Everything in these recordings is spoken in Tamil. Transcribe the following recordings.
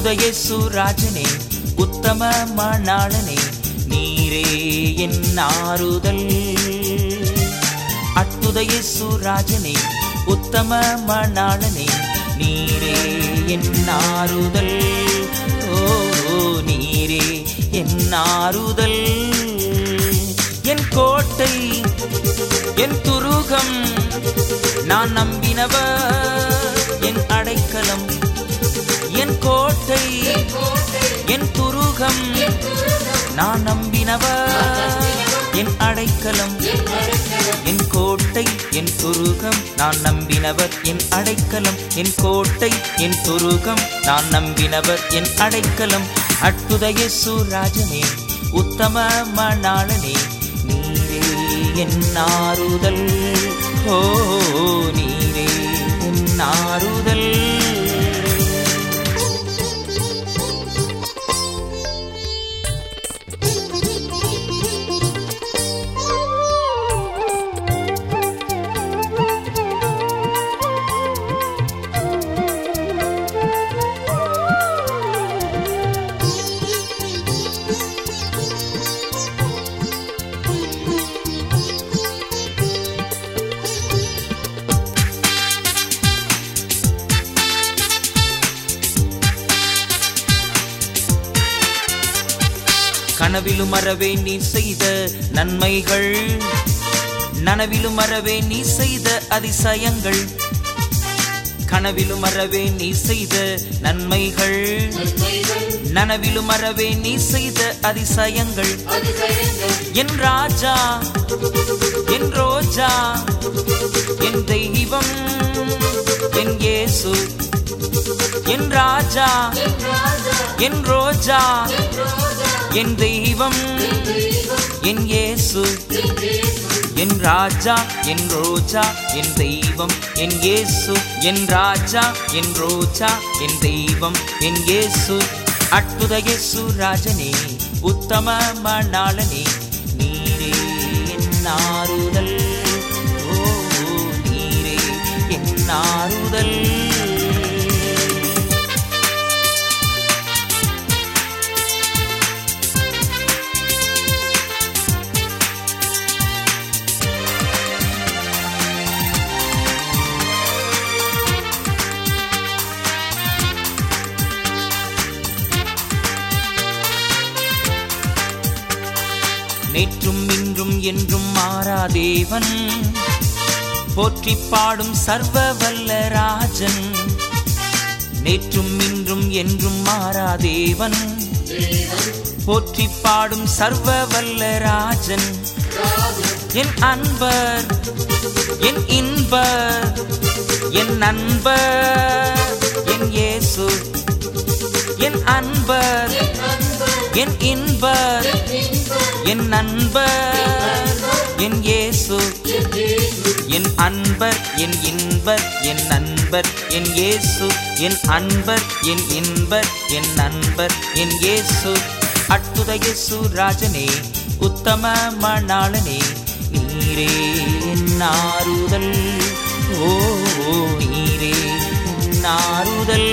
அற்புத இயேசு ராஜனே உத்தம மணாளனே நீரே என் ஆறுதல் அற்புத இயேசு ராஜனே உத்தம மணாளனே நீரே என் ஆறுதல் ஓ நீரே என் ஆறுதல் என் கோட்டை என் துருகம் நான் நம்பினவர் என் அடைக்கலம் என் கோட்டை என் துருகம் நான் நம்பினவர் என் அடைக்கலம் என் கோட்டை என் துருகம் நான் நம்பினவர் என் அடைக்கலம் என் கோட்டை என் துருகம் நான் நம்பினவர் என் அடைக்கலம் அற்புத இயேசு ராஜனே உத்தம மணாளனே நீரே என் ஆறுதல் ஓ நீரே என் ஆறுதல் கனவிலும் மறவே நீ செய்த நன்மைகள் நனவிலும் மறவே நீ செய்த அதிசயங்கள் கனவிலும் மறவே நீ செய்த நன்மைகள் நனவிலும் மறவே நீ செய்த அதிசயங்கள் என் ராஜா என் ரோஜா என் தெய்வம் என் இயேசு என் ராஜா என் ரோஜா என் தெய்வம் என் இயேசு என் ராஜா என் ரோஜா என் தெய்வம் என் இயேசு என் ராஜா என் ரோஜா என் தெய்வம் என் இயேசு அற்புத இயேசு ராஜனே உத்தம மணாளனே நீரே என் ஆறுதல் ஓ நீரே என் ஆறுதல் நேற்றும் இன்றும் என்றும் மாறாதேவன் போற்றி பாடும் சர்வ வல்ல ராஜன் நேற்றும் இன்றும் என்றும் மாறாதேவன் போற்றி பாடும் சர்வ வல்ல ராஜன் என் அன்பர் என் இன்பர் என் நண்பர் என் இயேசு என் அன்பர் என் இன்பர் என் நண்பர் என் இயேசு என் அன்பர் என் இன்பர் என் நண்பர் என் இயேசு என் அன்பர் என் இன்பர் என் நண்பர் என் இயேசு அற்புத இயேசு ராஜனே உத்தம மணாளனே நீரே என் ஆறுதல் ஓ நீரே என் ஆறுதல்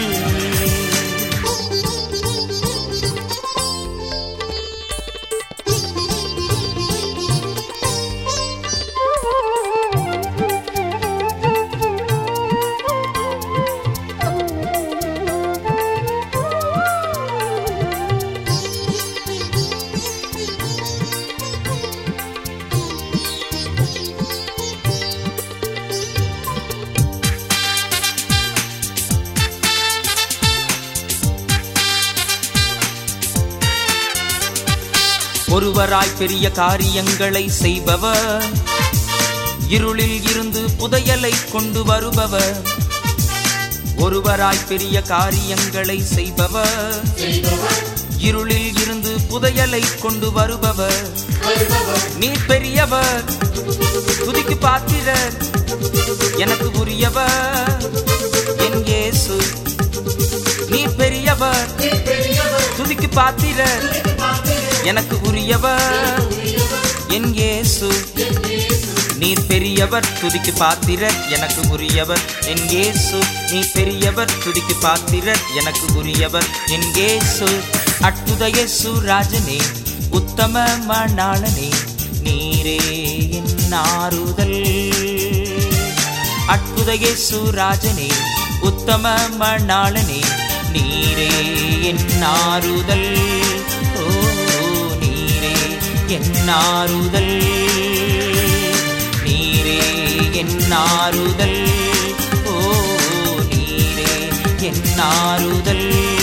ஒருவராய் பெரிய காரியங்களை செய்பவர் இருளில் இருந்து புதையலை கொண்டு வருபவர் ஒருவராய் பெரிய காரியங்களை செய்பவர் இருளில் இருந்து புதையலை கொண்டு வருபவர் நீ பெரியவர் துதிக்கு பாத்திரர் எனக்கு உரியவர் என் இயேசு நீ பெரியவர் துதிக்கு பாத்திரர் எனக்கு உரியவர் என் இயேசு நீர் பெரியவர் துதிக்கு பாத்திரர் எனக்கு உரியவர் என் இயேசு நீ பெரியவர் துதிக்கு பாத்திரர் எனக்கு உரியவர் என் இயேசு அற்புத இயேசு ராஜனே உத்தம மணாளனே நீரே என் ஆறுதல் அற்புத இயேசு ராஜனே உத்தம மணாளனே நீரே என் ஆறுதல் ஓ நீரே என் ஆறுதல் நீரே என் ஆறுதல் ஓ நீரே என் ஆறுதல்